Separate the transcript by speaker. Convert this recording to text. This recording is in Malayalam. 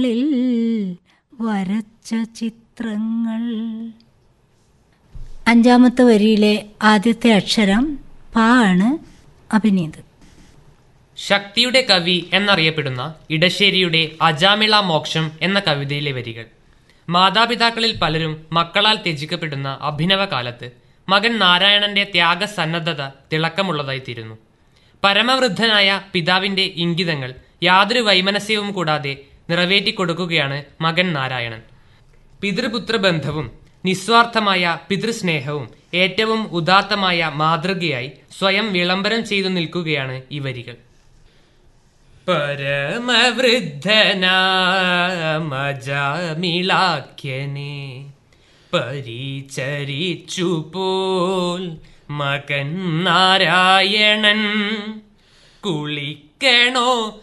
Speaker 1: ിൽ വരച്ച ചിത്രങ്ങൾ അഞ്ചാമത്തെ വരിയിലെ ആദ്യത്തെ അക്ഷരം പ ആണ് അഭിനീത്
Speaker 2: ശക്തിയുടെ കവി എന്നറിയപ്പെടുന്ന ഇടശ്ശേരിയുടെ അജാമിള മോക്ഷം എന്ന കവിതയിലെ വരികൾ മാതാപിതാക്കളിൽ പലരും മക്കളാൽ ത്യജിക്കപ്പെടുന്ന അഭിനവ കാലത്ത് മകൻ നാരായണന്റെ ത്യാഗസന്നദ്ധത തിളക്കമുള്ളതായി തീരുന്നു പരമവൃദ്ധനായ പിതാവിന്റെ ഇംഗിതങ്ങൾ യാതൊരു വൈമനസ്യവും കൂടാതെ നിറവേറ്റിക്കൊടുക്കുകയാണ് മകൻ നാരായണൻ പിതൃപുത്ര ബന്ധവും നിസ്വാർത്ഥമായ പിതൃസ്നേഹവും ഏറ്റവും ഉദാത്തമായ മാതൃകയായി സ്വയം വിളംബരം ചെയ്തു നിൽക്കുകയാണ് ഈ വരികൾ പരമവൃദ്ധനാമജാമിളാഖ്യനെ പരിചരിച്ചു പോൽ മകൻ നാരായണൻ കുളിക്കണോ